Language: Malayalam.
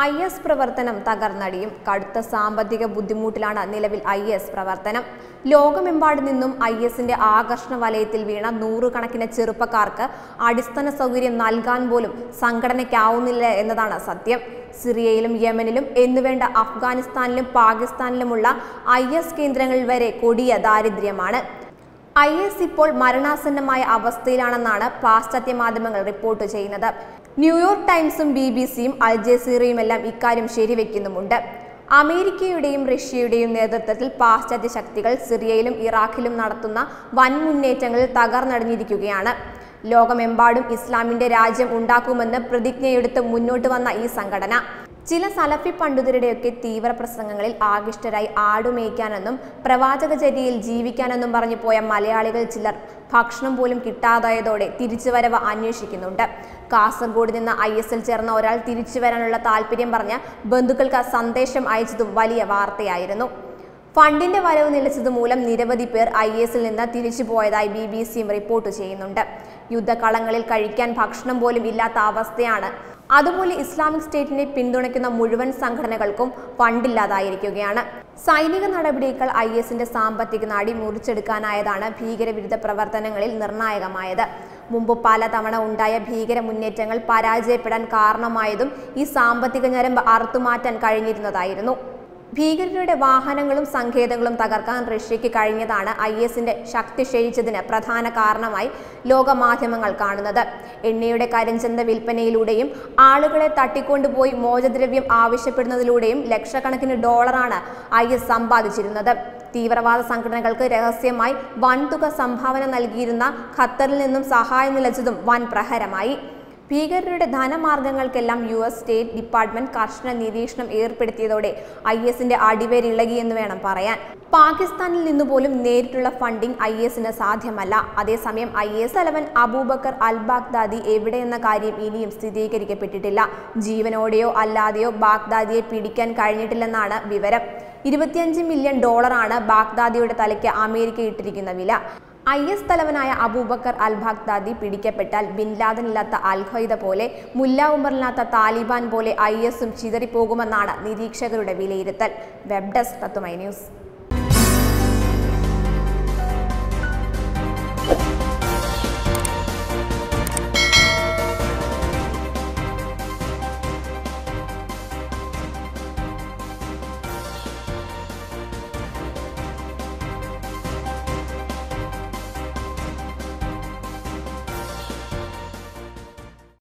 ഐ എസ് പ്രവർത്തനം തകർന്നടിയും കടുത്ത സാമ്പത്തിക ബുദ്ധിമുട്ടിലാണ് നിലവിൽ ഐ എസ് പ്രവർത്തനം ലോകമെമ്പാട് നിന്നും ഐ എസിന്റെ ആകർഷണ വലയത്തിൽ വീണ നൂറുകണക്കിന് ചെറുപ്പക്കാർക്ക് അടിസ്ഥാന സൗകര്യം നൽകാൻ പോലും സംഘടനയ്ക്കാവുന്നില്ല എന്നതാണ് സത്യം സിറിയയിലും യമനിലും എന്നുവേണ്ട അഫ്ഗാനിസ്ഥാനിലും പാകിസ്ഥാനിലുമുള്ള ഐ എസ് കേന്ദ്രങ്ങളിൽ വരെ കൊടിയ ദാരിദ്ര്യമാണ് ഐ എസ് ഇപ്പോൾ മരണാസന്നമായ അവസ്ഥയിലാണെന്നാണ് പാശ്ചാത്യ മാധ്യമങ്ങൾ റിപ്പോർട്ട് ചെയ്യുന്നത് ന്യൂയോർക്ക് ടൈംസും ബി ബി സിയും അൽ ജസീറയുമെല്ലാം ഇക്കാര്യം ശരിവെക്കുന്നുമുണ്ട് അമേരിക്കയുടെയും റഷ്യയുടെയും നേതൃത്വത്തിൽ പാശ്ചാത്യ ശക്തികൾ സിറിയയിലും ഇറാഖിലും നടത്തുന്ന വൻ മുന്നേറ്റങ്ങളിൽ തകർന്നടിഞ്ഞിരിക്കുകയാണ് ലോകമെമ്പാടും ഇസ്ലാമിന്റെ രാജ്യം ഉണ്ടാക്കുമെന്ന് പ്രതിജ്ഞയെടുത്ത് മുന്നോട്ട് വന്ന ഈ സംഘടന ചില സലഫി പണ്ഡിതരുടെയൊക്കെ തീവ്ര പ്രസംഗങ്ങളിൽ ആകൃഷ്ടരായി ആടുമേയ്ക്കാനെന്നും പ്രവാചകചര്യയിൽ ജീവിക്കാനെന്നും പറഞ്ഞു പോയ മലയാളികൾ ചിലർ ഭക്ഷണം പോലും കിട്ടാതായതോടെ തിരിച്ചുവരവ് അന്വേഷിക്കുന്നുണ്ട് കാസർഗോഡ് നിന്ന് ഐ എസ് എൽ ചേർന്ന ഒരാൾ തിരിച്ചു വരാനുള്ള താല്പര്യം പറഞ്ഞ് ബന്ധുക്കൾക്ക് സന്ദേശം അയച്ചതും വലിയ വാർത്തയായിരുന്നു ഫണ്ടിന്റെ വരവ് നിലച്ചത് മൂലം നിരവധി പേർ ഐ എസിൽ നിന്ന് തിരിച്ചു പോയതായി ബി ബി സിയും റിപ്പോർട്ട് ചെയ്യുന്നുണ്ട് യുദ്ധകളങ്ങളിൽ കഴിക്കാൻ ഭക്ഷണം പോലും ഇല്ലാത്ത അവസ്ഥയാണ് അതുപോലെ ഇസ്ലാമിക് സ്റ്റേറ്റിനെ പിന്തുണയ്ക്കുന്ന മുഴുവൻ സംഘടനകൾക്കും ഫണ്ടില്ലാതായിരിക്കുകയാണ് സൈനിക നടപടികൾ ഐ എസിന്റെ സാമ്പത്തിക നാടി മുറിച്ചെടുക്കാനായതാണ് ഭീകരവിരുദ്ധ പ്രവർത്തനങ്ങളിൽ നിർണായകമായത് മുമ്പ് പലതവണ ഉണ്ടായ ഭീകര മുന്നേറ്റങ്ങൾ പരാജയപ്പെടാൻ കാരണമായതും ഈ സാമ്പത്തിക ഞരമ്പ് അറുത്തുമാറ്റാൻ കഴിഞ്ഞിരുന്നതായിരുന്നു ഭീകരരുടെ വാഹനങ്ങളും സങ്കേതങ്ങളും തകർക്കാൻ റഷ്യയ്ക്ക് കഴിഞ്ഞതാണ് ഐ എസിന്റെ ശക്തി ക്ഷയിച്ചതിന് പ്രധാന കാരണമായി ലോകമാധ്യമങ്ങൾ കാണുന്നത് എണ്ണയുടെ കരിഞ്ചന്ത വിൽപ്പനയിലൂടെയും ആളുകളെ തട്ടിക്കൊണ്ടുപോയി മോചദ്രവ്യം ആവശ്യപ്പെടുന്നതിലൂടെയും ലക്ഷക്കണക്കിന് ഡോളറാണ് ഐ എസ് സമ്പാദിച്ചിരുന്നത് തീവ്രവാദ സംഘടനകൾക്ക് രഹസ്യമായി വൻതുക സംഭാവന നൽകിയിരുന്ന ഖത്തറിൽ നിന്നും സഹായം നിലച്ചതും വൻ പ്രഹരമായി ഭീകരരുടെ ധനമാർഗങ്ങൾക്കെല്ലാം യു എസ് സ്റ്റേറ്റ് ഡിപ്പാർട്ട്മെന്റ് കർശന നിരീക്ഷണം ഏർപ്പെടുത്തിയതോടെ ഐ എസിന്റെ അടിവേരിളകിയെന്ന് വേണം പറയാൻ പാകിസ്ഥാനിൽ നിന്നുപോലും നേരിട്ടുള്ള ഫണ്ടിംഗ് ഐ എസിന് സാധ്യമല്ല അതേസമയം ഐ എസ് തലവൻ അബൂബക്കർ അൽ ബാഗ്ദാദി എവിടെയെന്ന കാര്യം ഇനിയും സ്ഥിരീകരിക്കപ്പെട്ടിട്ടില്ല ജീവനോടെയോ അല്ലാതെയോ ബാഗ്ദാദിയെ പിടിക്കാൻ കഴിഞ്ഞിട്ടില്ലെന്നാണ് വിവരം ഇരുപത്തിയഞ്ച് മില്യൺ ഡോളറാണ് ബാഗ്ദാദിയുടെ തലയ്ക്ക് അമേരിക്ക ഇട്ടിരിക്കുന്ന വില ഐ എസ് തലവനായ അബൂബക്കർ അൽ ബാഗ്ദാദി പിടിക്കപ്പെട്ടാൽ ബിൻ ലാദൻ ഇല്ലാത്ത അൽ ഖയ്ദ പോലെ മുല്ല ഉമറില്ലാത്ത താലിബാൻ പോലെ ഐ എസും ചിതറിപ്പോകുമെന്നാണ് നിരീക്ഷകരുടെ വിലയിരുത്തൽ വെബ് ഡെസ്ക് തത്തുമൈ ന്യൂസ്